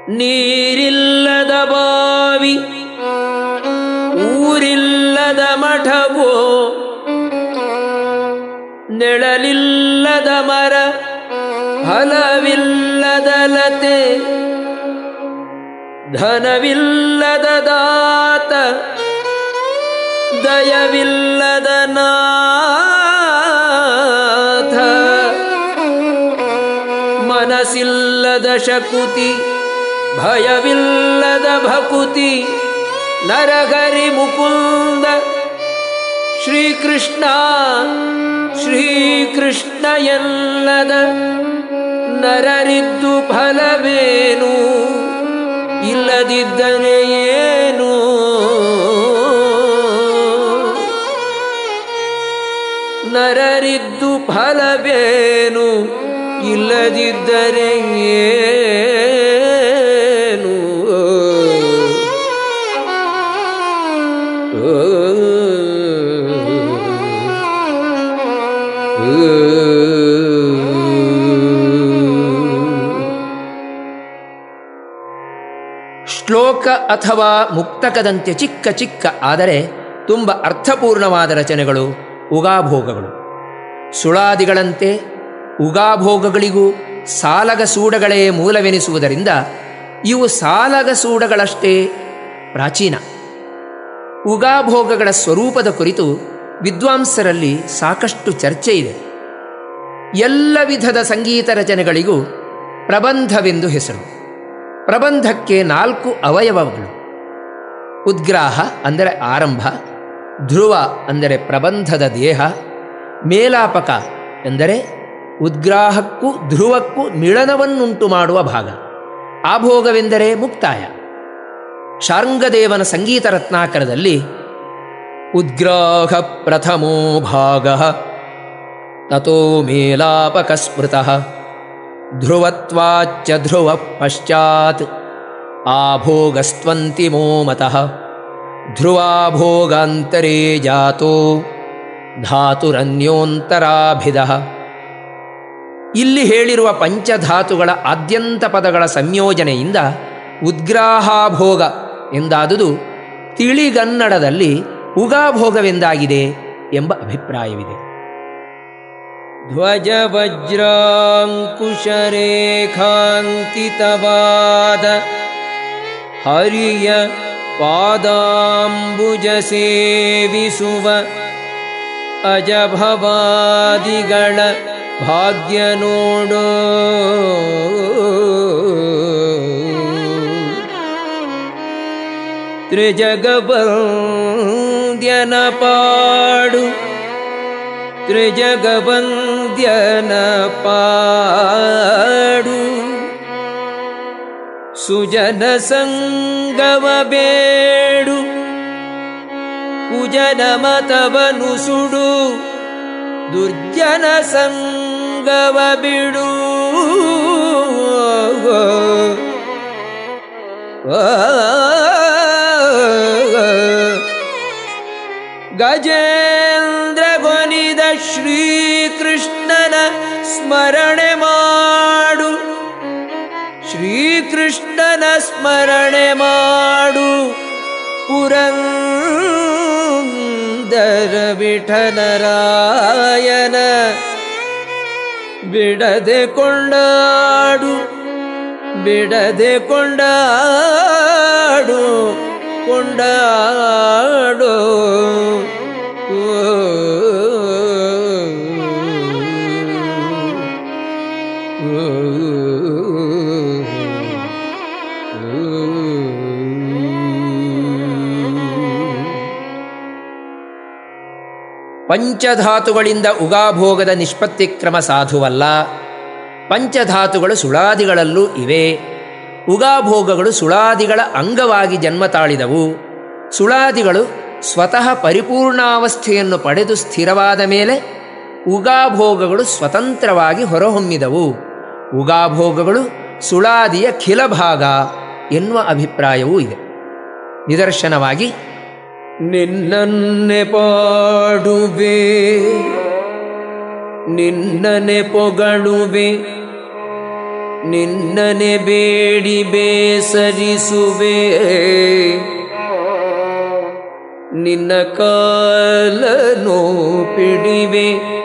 ನೀರಿಲ್ಲದ ಬಾವಿ ಊರಿಲ್ಲದ ಮಠವೋ ನೆಳಲಿಲ್ಲದ ಮರ ಫಲವಿಲ್ಲದ ಲತೆ ಧನವಿಲ್ಲದ ದಾತ ದಯವಿಲ್ಲದ ನಾಥ ಮನಸ್ಸಿಲ್ಲದ ಶಕುತಿ ಭಯವಿಲ್ಲದ ಭಕುತಿ ನರಗರಿ ಮುಕುಂದ ಶ್ರೀಕೃಷ್ಣ ಶ್ರೀಕೃಷ್ಣ ಎಲ್ಲದ ನರರಿದ್ದು ಫಲವೇನು ಇಲ್ಲದಿದ್ದರೆ ಏನು ನರರಿದ್ದು ಫಲವೇನು ಇಲ್ಲದಿದ್ದರೆ ಏನು ಶ್ಲೋಕ ಅಥವಾ ಮುಕ್ತಕದಂತೆ ಚಿಕ್ಕ ಚಿಕ್ಕ ಆದರೆ ತುಂಬ ಅರ್ಥಪೂರ್ಣವಾದ ರಚನೆಗಳು ಉಗಾಭೋಗಗಳು ಸುಳಾದಿಗಳಂತೆ ಉಗಾಭೋಗಗಳಿಗೂ ಸಾಲಗ ಸೂಡಗಳೇ ಮೂಲವೆನಿಸುವುದರಿಂದ ಇವು ಸಾಲಗ ಸೂಡಗಳಷ್ಟೇ ಪ್ರಾಚೀನ ಉಗಾಭೋಗಗಳ ಸ್ವರೂಪದ ಕುರಿತು ವಿದ್ವಾಂಸರಲ್ಲಿ ಸಾಕಷ್ಟು ಚರ್ಚೆ ಇದೆ ಎಲ್ಲ ವಿಧದ ಸಂಗೀತ ರಚನೆಗಳಿಗೂ ಪ್ರಬಂಧವೆಂದು ಹೆಸರು ಪ್ರಬಂಧಕ್ಕೆ ನಾಲ್ಕು ಅವಯವಗಳು ಉದ್ಗ್ರಾಹ ಅಂದರೆ ಆರಂಭ ಧ್ರುವ ಅಂದರೆ ಪ್ರಬಂಧದ ದೇಹ ಮೇಲಾಪಕ ಎಂದರೆ ಉದ್ಗ್ರಾಹಕ್ಕೂ ಧ್ರುವಕ್ಕೂ ಮಿಳನವನ್ನುಂಟು ಮಾಡುವ ಭಾಗ ಆಭೋಗವೆಂದರೆ ಮುಕ್ತಾಯ ಶಾರ್ಂಗದೇವನ ಸಂಗೀತ ರತ್ನಾಕರದಲ್ಲಿ ಉದ್ಗ್ರಾಹ ಪ್ರಥಮೋ ಭಾಗ ತಥೋ ಮೇಲಾಪಕ ಸ್ಮೃತಃ ಧ್ರುವತ್ವಾಚ್ಚ ಧ್ರುವ ಪಶ್ಚಾತ್ ಆಭೋಗಸ್ತ್ವಂತಿಮೋ ಮತಃ ಧ್ರುವಾಭೋಗಾಂತರೇ ಜಾತೋ ಧಾತುರನ್ಯೋಂತರಾಭಿಧ ಇಲ್ಲಿ ಹೇಳಿರುವ ಪಂಚಧಾತುಗಳ ಆದ್ಯಂತ ಪದಗಳ ಸಂಯೋಜನೆಯಿಂದ ಉದ್ಗ್ರಾಹಾಭೋಗ ಎಂದಾದುದು ತಿಳಿಗನ್ನಡದಲ್ಲಿ ಉಗಾಭೋಗವೆಂದಾಗಿದೆ ಎಂಬ ಅಭಿಪ್ರಾಯವಿದೆ ಧ್ವಜ ವಜ್ರಾಂಕುಶರೇಖಾಂಕಿತವಾದ ಹರಿಯ ಪಾದಾಂಬುಜ ಸೇವಿಸುವ ಅಜಭವಾದಿಗಳ ಭಾಗ್ಯ ನೋಡೋ ತ್ರಿಜಗವಂದ್ಯನ ಪಾಡು ತ್ರಿಜಗವಂದ್ಯನ ಪಾಡು ಸುಜನ ಸಂಗವ ಬೇಡು ಕುಜನ ಮತವನು ಸುಡು ದುರ್ಜನ ಸಂಗವ ಬಿಡು ಗಜೇಂದ್ರ ಗೊನಿದ ಶ್ರೀಕೃಷ್ಣನ ಸ್ಮರಣೆ ಮಾಡು ಶ್ರೀಕೃಷ್ಣನ ಸ್ಮರಣೆ ಮಾಡು ಪುರಂದರ ವಿಠಲರಾಯನ ಬಿಡದೆ ಕೊಂಡಾಡು ಬಿಡದೆ ಕೊಂಡಾಡು ಕೊಂಡಾಡು ಪಂಚಧಾತುಗಳಿಂದ ಉಗಾಭೋಗದ ನಿಷ್ಪತ್ತಿ ಕ್ರಮ ಸಾಧುವಲ್ಲ ಪಂಚಧಾತುಗಳು ಸುಳಾದಿಗಳಲ್ಲೂ ಇವೆ ಉಗಾಭೋಗಗಳು ಸುಳಾದಿಗಳ ಅಂಗವಾಗಿ ಜನ್ಮ ತಾಳಿದವು ಸುಳಾದಿಗಳು ಸ್ವತಃ ಪರಿಪೂರ್ಣಾವಸ್ಥೆಯನ್ನು ಪಡೆದು ಸ್ಥಿರವಾದ ಮೇಲೆ ಉಗಾಭೋಗಗಳು ಸ್ವತಂತ್ರವಾಗಿ ಹೊರಹೊಮ್ಮಿದವು ಉಗಾಭೋಗಗಳು ಸುಳಾದಿಯ ಖಿಲಭಾಗ ಎನ್ನುವ ಅಭಿಪ್ರಾಯವೂ ಇದೆ ನಿದರ್ಶನವಾಗಿ ನಿನ್ನನ್ನೆ ಪಾಡುವೆ ನಿನ್ನನೆ ಪೊಗಳುವೆ ನಿನ್ನನೆ ಬೇಡಿ ಬೇಸರಿಸುವೆ ನಿನ್ನ ಕಾಲನು ಪಿಡಿವೆ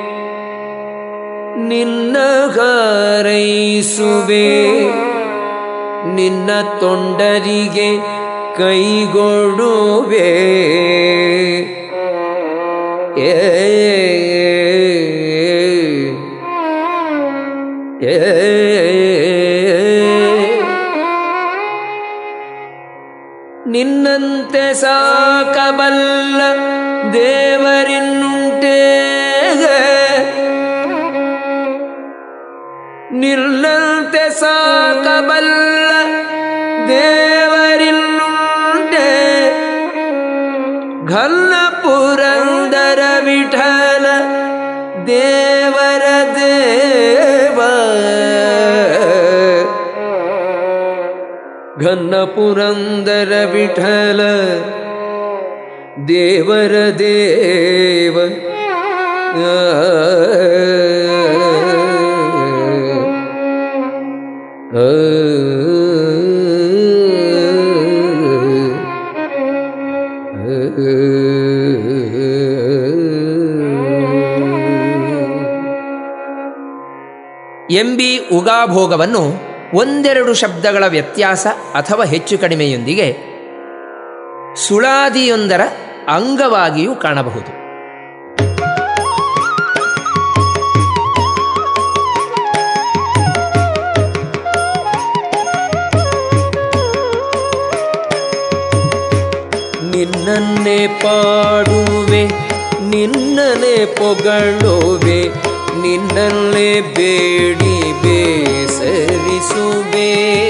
ನಿನ್ನ ಹಾರೈಸುವೆ ನಿನ್ನ ತೊಂಡರಿಗೆ ಕೈಗೊಡುವೆ ಏ ಏ ನಿನ್ನಂತೆ ಸಾಕಬಲ್ಲ ದೇವರಿನ್ನುಂಟೇ ನಿನ್ನಂತೆ ಸಾಕಬಲ್ಲ ದೇವರಿನ್ನುಂಟೆ ಘನ್ನ ಪುರಂದರ ವಿಠಲ ದೇವರ ದೇವ ಘನ್ನ ಪುರಂದರ ವಿಠಲ ದೇವರ ದೇವ ಎಂಬಿ ಉಗಾಭೋಗವನ್ನು ಒಂದೆರಡು ಶಬ್ದಗಳ ವ್ಯತ್ಯಾಸ ಅಥವಾ ಹೆಚ್ಚು ಕಡಿಮೆಯೊಂದಿಗೆ ಸುಳಾದಿಯೊಂದರ ಅಂಗವಾಗಿಯೂ ಕಾಣಬಹುದು ನಿನ್ನನ್ನೇ ಪಾಡುವೆ ನಿನ್ನನ್ನೇ ಪೊಗಳುವೆ ನಿನ್ನಲ್ಲೇ ಬೇಡಿ ಬೇಸರಿಸುವೆ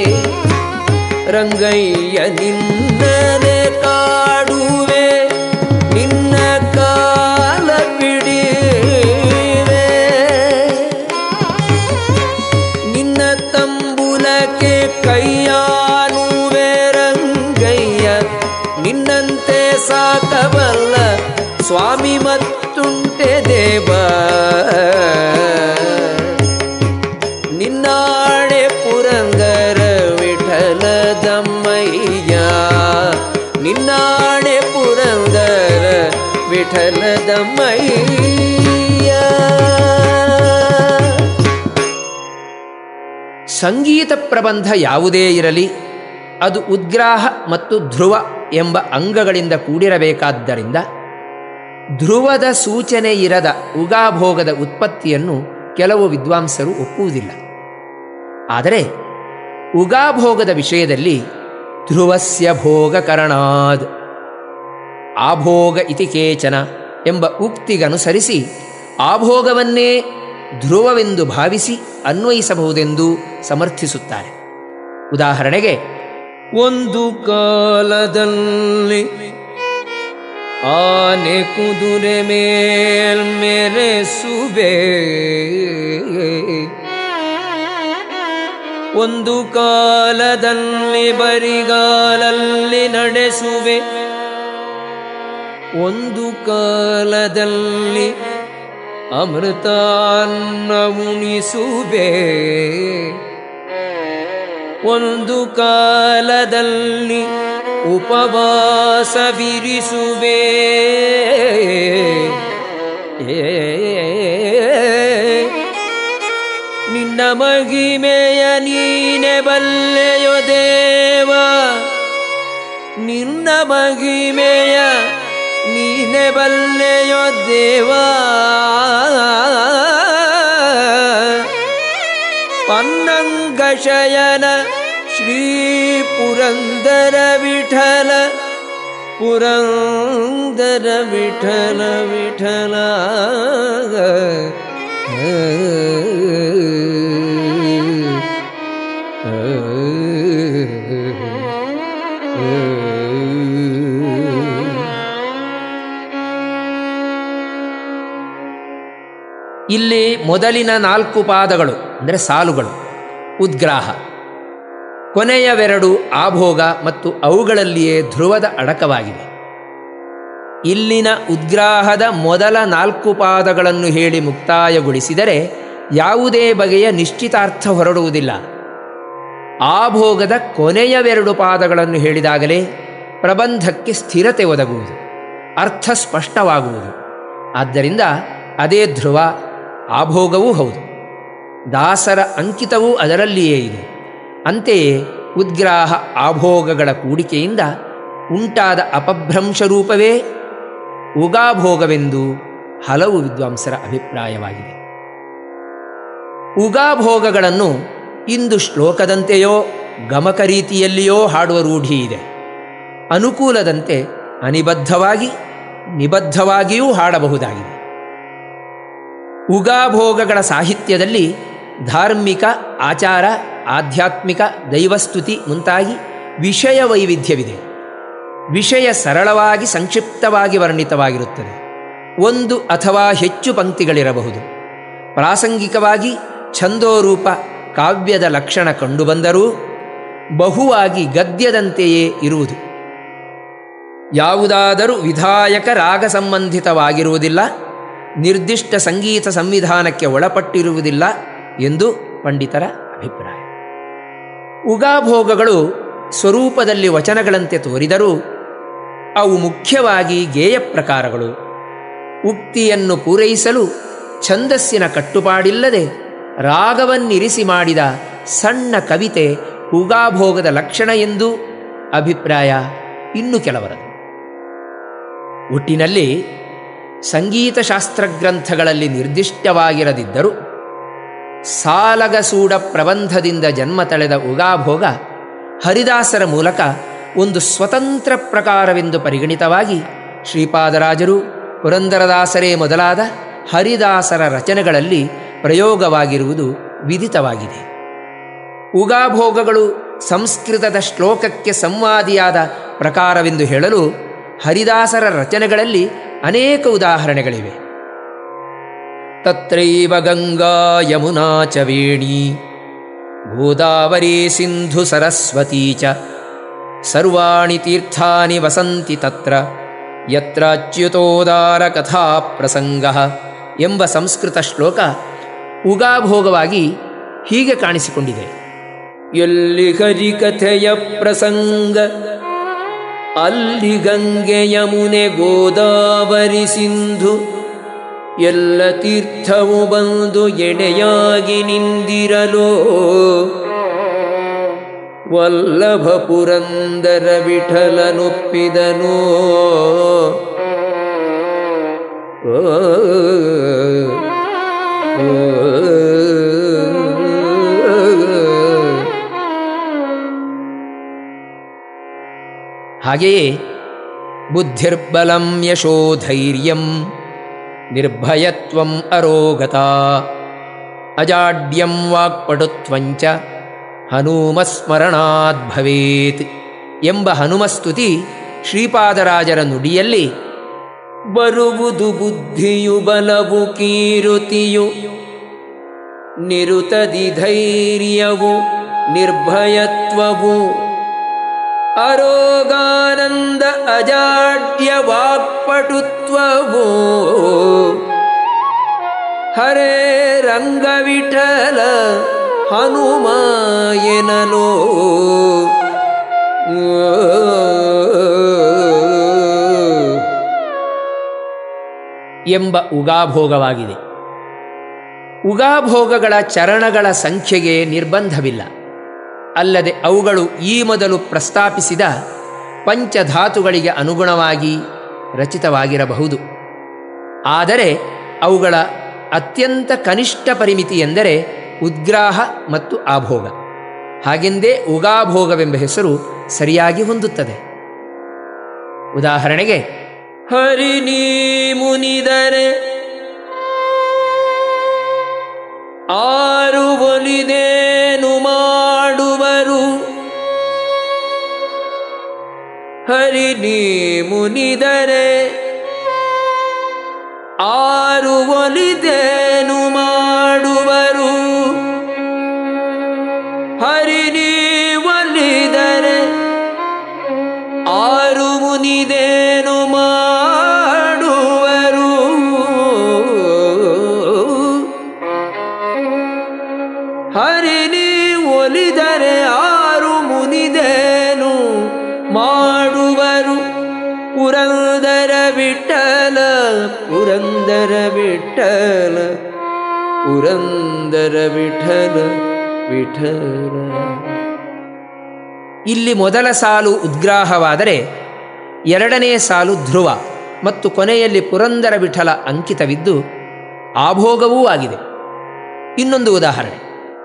ರಂಗಯ್ಯ ನಿನ್ನನೆ ಕಾಡುವೆ ನಿನ್ನ ಕಾಲ ಪಿಡಿವೆ ನಿನ್ನ ತಂಬುಲಕ್ಕೆ ಕೈಯಾನುವೆ ರಂಗಯ್ಯ ನಿನ್ನಂತೆ ಸಾಕಬಲ್ಲ ಸ್ವಾಮಿ ಮತ್ತುಂಟೆ ದೇವ ನಿನ್ನಾಡೆ ಪುರಂದರ ವಿಠಲದಮ್ಮಯ್ಯ ನಿನ್ನಾಡೆ ಪುರಂದರ ವಿಠಲದಮ್ಮಯ್ಯ ಸಂಗೀತ ಪ್ರಬಂಧ ಯಾವುದೇ ಇರಲಿ ಅದು ಉದ್ಗ್ರಾಹ ಮತ್ತು ಧ್ರುವ ಎಂಬ ಅಂಗಗಳಿಂದ ಕೂಡಿರಬೇಕಾದ್ದರಿಂದ ಧ್ರುವದ ಸೂಚನೆ ಇರದ ಉಗಾಭೋಗದ ಉತ್ಪತ್ತಿಯನ್ನು ಕೆಲವು ವಿದ್ವಾಂಸರು ಒಪ್ಪುವುದಿಲ್ಲ ಆದರೆ ಉಗಾಭೋಗದ ವಿಷಯದಲ್ಲಿ ಧ್ರುವಸ್ಯ ಭೋಗಕರಣಾದ್ ಆಭೋಗ ಇತಿ ಕೇಚನ ಎಂಬ ಉಕ್ತಿಗನುಸರಿಸಿ ಆಭೋಗವನ್ನೇ ಧ್ರುವವೆಂದು ಭಾವಿಸಿ ಅನ್ವಯಿಸಬಹುದೆಂದು ಸಮರ್ಥಿಸುತ್ತಾರೆ ಉದಾಹರಣೆಗೆ ಒಂದು ಕಾಲದಲ್ಲಿ ಆನೆ ಕುದುರೆ ಮೇಲ್ಮೆರೆಸುವೆ ಒಂದು ಕಾಲದಲ್ಲಿ ಬರಿಗಾಲಲ್ಲಿ ನಡೆಸುವೆ ಒಂದು ಕಾಲದಲ್ಲಿ ಅಮೃತಾನ್ನ ಉಣಿಸುವೆ ಒಂದು ಕಾಲದಲ್ಲಿ ಉಪವಾಸವಿರಿಸುವೆ ನಿನ್ನ ಮಹಿಮೆಯ ನೀನೆ ಬಲ್ಲೆಯೋ ದೇವ ನಿನ್ನ ಮಹಿಮೆಯ ನೀನೆ ಬಲ್ಲೆಯೋ ದೇವ ಪನ್ನಂಗಶಯನ ಶ್ರೀ ಪುರಂದರ ವಿಠಲ ಪುರಂದರ ವಿಠಲ ವಿಠಲ ಇಲ್ಲಿ ಮೊದಲಿನ ನಾಲ್ಕು ಪಾದಗಳು ಅಂದರೆ ಸಾಲುಗಳು ಉದ್ಗ್ರಾಹ ಕೊನೆಯವೆರಡು ಆಭೋಗ ಮತ್ತು ಅವುಗಳಲ್ಲಿಯೇ ಧ್ರುವದ ಅಡಕವಾಗಿವೆ ಇಲ್ಲಿನ ಉದ್ಗ್ರಾಹದ ಮೊದಲ ನಾಲ್ಕು ಪಾದಗಳನ್ನು ಹೇಳಿ ಮುಕ್ತಾಯಗೊಳಿಸಿದರೆ ಯಾವುದೇ ಬಗೆಯ ನಿಶ್ಚಿತಾರ್ಥ ಹೊರಡುವುದಿಲ್ಲ ಆ ಭೋಗದ ಕೊನೆಯವೆರಡು ಪಾದಗಳನ್ನು ಹೇಳಿದಾಗಲೇ ಪ್ರಬಂಧಕ್ಕೆ ಸ್ಥಿರತೆ ಒದಗುವುದು ಅರ್ಥ ಸ್ಪಷ್ಟವಾಗುವುದು ಆದ್ದರಿಂದ ಅದೇ ಧ್ರುವ ಆ ಭೋಗವೂ ಹೌದು ದಾಸರ ಅಂಕಿತವೂ ಅದರಲ್ಲಿಯೇ ಇದೆ ಅಂತೆಯೇ ಉದ್ಗ್ರಾಹ ಆಭೋಗಗಳ ಕೂಡಿಕೆಯಿಂದ ಉಂಟಾದ ಅಪಭ್ರಂಶ ರೂಪವೇ ಉಗಾಭೋಗವೆಂದು ಹಲವು ವಿದ್ವಾಂಸರ ಅಭಿಪ್ರಾಯವಾಗಿದೆ ಉಗಾಭೋಗಗಳನ್ನು ಇಂದು ಶ್ಲೋಕದಂತೆಯೋ ಗಮಕ ರೀತಿಯಲ್ಲಿಯೋ ಹಾಡುವ ರೂಢಿ ಇದೆ ಅನುಕೂಲದಂತೆ ಅನಿಬದ್ಧವಾಗಿ ನಿಬದ್ಧವಾಗಿಯೂ ಹಾಡಬಹುದಾಗಿದೆ ಉಗಾಭೋಗಗಳ ಸಾಹಿತ್ಯದಲ್ಲಿ ಧಾರ್ಮಿಕ ಆಚಾರ ಆಧ್ಯಾತ್ಮಿಕ ದೈವಸ್ತುತಿ ಮುಂತಾಗಿ ವಿಷಯ ವೈವಿಧ್ಯವಿದೆ ವಿಷಯ ಸರಳವಾಗಿ ಸಂಕ್ಷಿಪ್ತವಾಗಿ ವರ್ಣಿತವಾಗಿರುತ್ತದೆ ಒಂದು ಅಥವಾ ಹೆಚ್ಚು ಪಂಕ್ತಿಗಳಿರಬಹುದು ಪ್ರಾಸಂಗಿಕವಾಗಿ ಛಂದೋರೂಪ ಕಾವ್ಯದ ಲಕ್ಷಣ ಕಂಡುಬಂದರೂ ಬಹುವಾಗಿ ಗದ್ಯದಂತೆಯೇ ಇರುವುದು ಯಾವುದಾದರೂ ವಿಧಾಯಕ ರಾಗ ಸಂಬಂಧಿತವಾಗಿರುವುದಿಲ್ಲ ನಿರ್ದಿಷ್ಟ ಸಂಗೀತ ಸಂವಿಧಾನಕ್ಕೆ ಒಳಪಟ್ಟಿರುವುದಿಲ್ಲ ಎಂದು ಪಂಡಿತರ ಅಭಿಪ್ರಾಯ ಉಗಾಭೋಗಗಳು ಸ್ವರೂಪದಲ್ಲಿ ವಚನಗಳಂತೆ ತೋರಿದರೂ ಅವು ಮುಖ್ಯವಾಗಿ ಗೇಯ ಪ್ರಕಾರಗಳು ಉಕ್ತಿಯನ್ನು ಪೂರೈಸಲು ಛಂದಸ್ಸಿನ ಕಟ್ಟುಪಾಡಿಲ್ಲದೆ ರಾಗವನ್ನಿರಿಸಿ ಮಾಡಿದ ಸಣ್ಣ ಕವಿತೆ ಉಗಾಭೋಗದ ಲಕ್ಷಣ ಎಂದು ಅಭಿಪ್ರಾಯ ಇನ್ನು ಕೆಲವರದು ಒಟ್ಟಿನಲ್ಲಿ ಸಂಗೀತಶಾಸ್ತ್ರ ಗ್ರಂಥಗಳಲ್ಲಿ ನಿರ್ದಿಷ್ಟವಾಗಿರದಿದ್ದರೂ ಸಾಲಗಸೂಡ ಪ್ರಬಂಧದಿಂದ ಜನ್ಮ ತಳೆದ ಉಗಾಭೋಗ ಹರಿದಾಸರ ಮೂಲಕ ಒಂದು ಸ್ವತಂತ್ರ ಪ್ರಕಾರವೆಂದು ಪರಿಗಣಿತವಾಗಿ ಶ್ರೀಪಾದರಾಜರು ಪುರಂದರದಾಸರೇ ಮೊದಲಾದ ಹರಿದಾಸರ ರಚನೆಗಳಲ್ಲಿ ಪ್ರಯೋಗವಾಗಿರುವುದು ವಿದಿತವಾಗಿದೆ ಉಗಾಭೋಗಗಳು ಸಂಸ್ಕೃತದ ಶ್ಲೋಕಕ್ಕೆ ಸಂವಾದಿಯಾದ ಪ್ರಕಾರವೆಂದು ಹೇಳಲು ಹರಿದಾಸರ ರಚನೆಗಳಲ್ಲಿ ಅನೇಕ ಉದಾಹರಣೆಗಳಿವೆ ತತ್ರೈವ ಗಂಗಾ ಯಮುನಾ ಚ ವೇಣಿ ಗೋದಾವರಿ ಸಿಂಧು ಸರಸ್ವತೀ ಚ ಸರ್ವಾಣಿ ತೀರ್ಥಾನಿ ವಸಂತಿ ತತ್ರ ಯತ್ರ ಅಚ್ಯುತೋದಾರ ಕಥಾ ಪ್ರಸಂಗ ಎಂಬ ಸಂಸ್ಕೃತ ಶ್ಲೋಕ ಉಗಾಭೋಗವಾಗಿ ಹೀಗೆ ಕಾಣಿಸಿಕೊಂಡಿದೆ ಎಲ್ಲಿ ಹರಿಕಥೆಯ ಪ್ರಸಂಗ ಅಲ್ಲಿ ಗಂಗೆ ಯಮುನೆ ಗೋದಾವರಿ ಸಿಂಧು ಎಲ್ಲ ತೀರ್ಥವು ಬಂದು ಎಣೆಯಾಗಿ ನಿಂದಿರಲೋ ವಲ್ಲಭ ಪುರಂದರ ವಿಠಲನೊಪ್ಪಿದನೋ ಓ, ಓ. ಹಾಗೆಯೇ ಬುದ್ಧಿರ್ಬಲಂ ಯಶೋಧೈರ್ಯಂ ನಿರ್ಭಯತ್ವಂ ಅರೋಗತ ಅಜಾಡ್ಯಂ ವಾಕ್ಪಟುತ್ವಂಚ ಹನುಮಸ್ಮರಣಾತ್ ಭವೇತ್ ಎಂಬ ಹನುಮಸ್ತುತಿ ಶ್ರೀಪಾದರಾಜರ ನುಡಿಯಲ್ಲಿ ಬರುವುದು ಬುದ್ಧಿಯು ಬಲವು ಕೀರುತಿಯು ನಿರುತದಿ ಧೈರ್ಯವು ನಿರ್ಭಯತ್ವವು ಅರೋಗಾನಂದ ಅಜಾಡ್ಯ ವಾಕ್ಪಟುತ್ವವು ಹರೇ ರಂಗವಿಠಲ ಹನುಮ ಎನಲೋ ಎಂಬ ಉಗಾಭೋಗವಾಗಿದೆ ಉಗಾಭೋಗಗಳ ಚರಣಗಳ ಸಂಖ್ಯೆಗೆ ನಿರ್ಬಂಧವಿಲ್ಲ ಅಲ್ಲದೆ ಅವುಗಳು ಈ ಮೊದಲು ಪ್ರಸ್ತಾಪಿಸಿದ ಪಂಚಧಾತುಗಳಿಗೆ ಅನುಗುಣವಾಗಿ ರಚಿತವಾಗಿರಬಹುದು ಆದರೆ ಅವುಗಳ ಅತ್ಯಂತ ಕನಿಷ್ಠ ಪರಿಮಿತಿ ಎಂದರೆ ಉದ್ಗ್ರಾಹ ಮತ್ತು ಆಭೋಗ ಹಾಗೆಂದೇ ಉಗಾಭೋಗವೆಂಬ ಹೆಸರು ಸರಿಯಾಗಿ ಹೊಂದುತ್ತದೆ ಉದಾಹರಣೆಗೆ ಹರಿನೀ ಮುನಿದರೆ ಆರು ಒಲಿದೇನು ಮಾಡುವರು ಹರಿ ನೀ ಮುನಿದರೆ ಆರು ಒಲಿದೇನು ಮಾಡುವರು ಹರಿ ನೀ ಒಲಿದರೆ ಆರು ಮುನಿದೇನು ಮಾಡುವರು ಹರಿ ನೀ ಒಲಿದರೆ ಆ ಪುರಂದರ ವಿಠಲ ಪುರಂದರ ವಿಠಲ ವಿಠಲ ಇಲ್ಲಿ ಮೊದಲ ಸಾಲು ಉದ್ಗ್ರಾಹವಾದರೆ ಎರಡನೇ ಸಾಲು ಧ್ರುವ ಮತ್ತು ಕೊನೆಯಲ್ಲಿ ಪುರಂದರ ವಿಠಲ ಅಂಕಿತವಿದ್ದು ಆಭೋಗವೂ ಆಗಿದೆ ಇನ್ನೊಂದು ಉದಾಹರಣೆ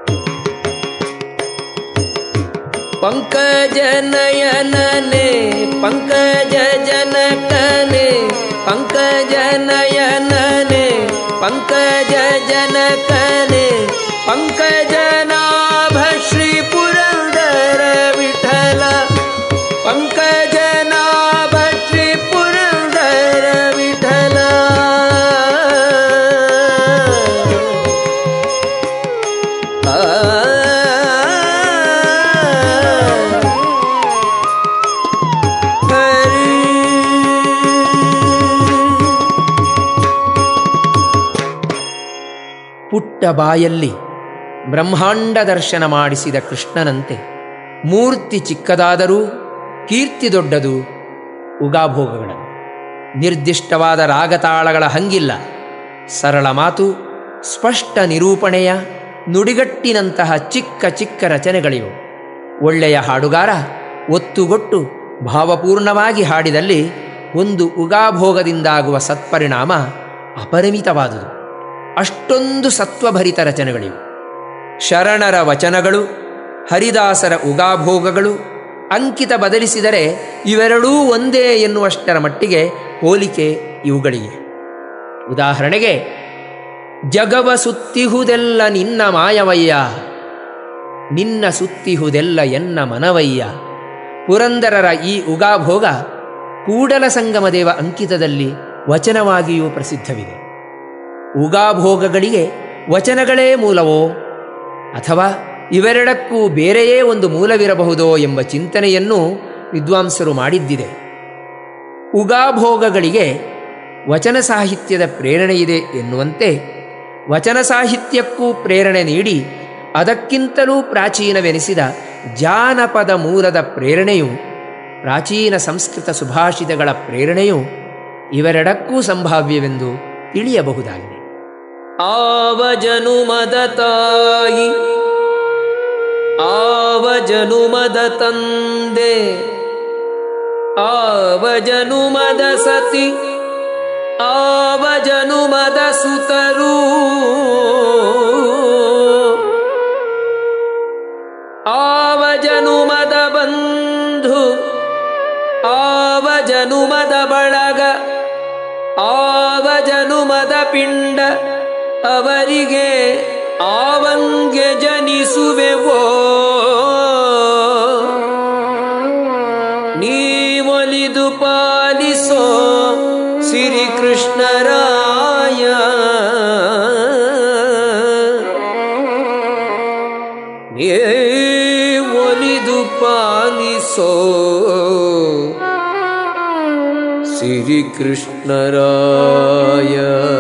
ಪಂಕಜ ನಯನನೆ ಪಂಕಜ ಜನಕನೆ ಪಂಕಜ ನಯನನೆ ಪಂಕಜ ಜನಕನೆ ಪಂಕಜನಾಭ ಶ್ರೀ ಪುರಂದರ ವಿಠಲ ಪಂಕಜನಾಭ ಶ್ರೀ ಪುರಂದರ ವಿಠಲ ಪುಟ್ಟ ಬಾಯಲ್ಲಿ ಬ್ರಹ್ಮಾಂಡ ದರ್ಶನ ಮಾಡಿಸಿದ ಕೃಷ್ಣನಂತೆ ಮೂರ್ತಿ ಚಿಕ್ಕದಾದರೂ ಕೀರ್ತಿ ದೊಡ್ಡದು ಉಗಾಭೋಗಗಳನ್ನು ನಿರ್ದಿಷ್ಟವಾದ ರಾಗತಾಳಗಳ ಹಂಗಿಲ್ಲ ಸರಳ ಮಾತು ಸ್ಪಷ್ಟ ನಿರೂಪಣೆಯ ನುಡಿಗಟ್ಟಿನಂತಹ ಚಿಕ್ಕ ಚಿಕ್ಕ ರಚನೆಗಳಿವು ಒಳ್ಳೆಯ ಹಾಡುಗಾರ ಒತ್ತುಗೊಟ್ಟು ಭಾವಪೂರ್ಣವಾಗಿ ಹಾಡಿದಲ್ಲಿ ಒಂದು ಉಗಾಭೋಗದಿಂದಾಗುವ ಸತ್ಪರಿಣಾಮ ಅಪರಿಮಿತವಾದುದು ಅಷ್ಟೊಂದು ಸತ್ವಭರಿತ ರಚನೆಗಳಿವು ಶರಣರ ವಚನಗಳು ಹರಿದಾಸರ ಉಗಾಭೋಗಗಳು ಅಂಕಿತ ಬದಲಿಸಿದರೆ ಇವೆರಡೂ ಒಂದೇ ಎನ್ನುವಷ್ಟರ ಮಟ್ಟಿಗೆ ಹೋಲಿಕೆ ಇವುಗಳಿಗೆ ಉದಾಹರಣೆಗೆ ಜಗವ ಸುತ್ತಿಹುದೆಲ್ಲ ನಿನ್ನ ಮಾಯವಯ್ಯ ನಿನ್ನ ಸುತ್ತಿಹುದೆಲ್ಲ ಎನ್ನ ಮನವಯ್ಯ ಪುರಂದರರ ಈ ಉಗಾಭೋಗ ಕೂಡಲ ಸಂಗಮದೇವ ಅಂಕಿತದಲ್ಲಿ ವಚನವಾಗಿಯೂ ಪ್ರಸಿದ್ಧವಿದೆ ಉಗಾಭೋಗಗಳಿಗೆ ವಚನಗಳೇ ಮೂಲವೋ ಅಥವಾ ಇವೆರಡಕ್ಕೂ ಬೇರೆಯೇ ಒಂದು ಮೂಲವಿರಬಹುದೋ ಎಂಬ ಚಿಂತನೆಯನ್ನು ವಿದ್ವಾಂಸರು ಮಾಡಿದ್ದಿದೆ ಉಗಾಭೋಗಗಳಿಗೆ ವಚನ ಸಾಹಿತ್ಯದ ಪ್ರೇರಣೆಯಿದೆ ಎನ್ನುವಂತೆ ವಚನ ಸಾಹಿತ್ಯಕ್ಕೂ ಪ್ರೇರಣೆ ನೀಡಿ ಅದಕ್ಕಿಂತಲೂ ಪ್ರಾಚೀನವೆನಿಸಿದ ಜಾನಪದ ಮೂಲದ ಪ್ರೇರಣೆಯು ಪ್ರಾಚೀನ ಸಂಸ್ಕೃತ ಸುಭಾಷಿತಗಳ ಪ್ರೇರಣೆಯು ಇವೆರಡಕ್ಕೂ ಸಂಭಾವ್ಯವೆಂದು ತಿಳಿಯಬಹುದಾಗಿದೆ ಆವ ಜನುಮದ ತಾಯಿ ಆವ ಜನುಮದ ತಂದೆ ಆವ ಜನುಮದ ಸತಿ ಆವ ಜನುಮದ ಸುತರು ಆವ ಜನುಮದ ಬಂಧು ಆವ ಜನುಮದ ಬಳಗ ಆವ ಜನುಮದ ಪಿಂಡ ಅವರಿಗೆ ಆವಂಗೆ ಜನಿಸುವೆವೋ ನೀವೊಲಿದು ಪಾಲಿಸೋ ಸಿರಿ ಕೃಷ್ಣರಾಯ ನೀವೊಲಿದು ಪಾಲಿಸೋ ಸಿರಿ ಕೃಷ್ಣರಾಯ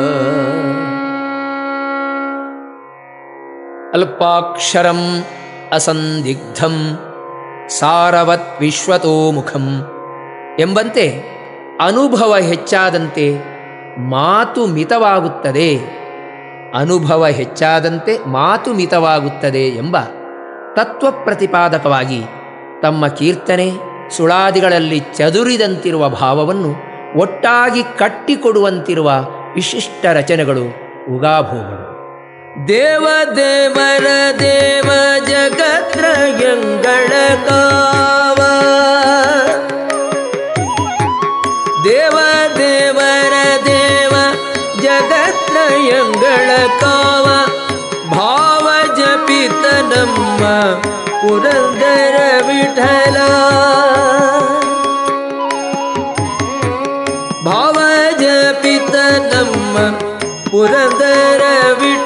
ಅಲ್ಪಾಕ್ಷರಂ ಅಸಂದಿಗ್ಧಂ ಸಾರವತ್ ವಿಶ್ವತೋಮುಖಂ ಎಂಬಂತೆ ಅನುಭವ ಹೆಚ್ಚಾದಂತೆ ಮಾತು ಮಿತವಾಗುತ್ತದೆ ಅನುಭವ ಹೆಚ್ಚಾದಂತೆ ಮಾತು ಮಿತವಾಗುತ್ತದೆ ಎಂಬ ತತ್ವ ಪ್ರತಿಪಾದಕವಾಗಿ ತಮ್ಮ ಕೀರ್ತನೆ ಸುಳಾದಿಗಳಲ್ಲಿ ಚದುರಿದಂತಿರುವ ಭಾವವನ್ನು ಒಟ್ಟಾಗಿ ಕಟ್ಟಿಕೊಡುವಂತಿರುವ ವಿಶಿಷ್ಟ ರಚನೆಗಳು ಉಗಾಭೋಗಗಳು ದೇವ ದೇವರ ದೇವ ಜಗತ್ರಯಂಗಳ ಕಾವ ದೇವ ದೇವರ ದೇವ ಜಗತ್ರಯಂಗಳ ಕಾವ ಭಾವ ಜಪಿತ ನಮ್ಮ ಪುರಂದರ ವಿಠಲ ಭಾವ ಜಪಿತ ನಮ್ಮ ಪುರಂದರ ವಿಠಲ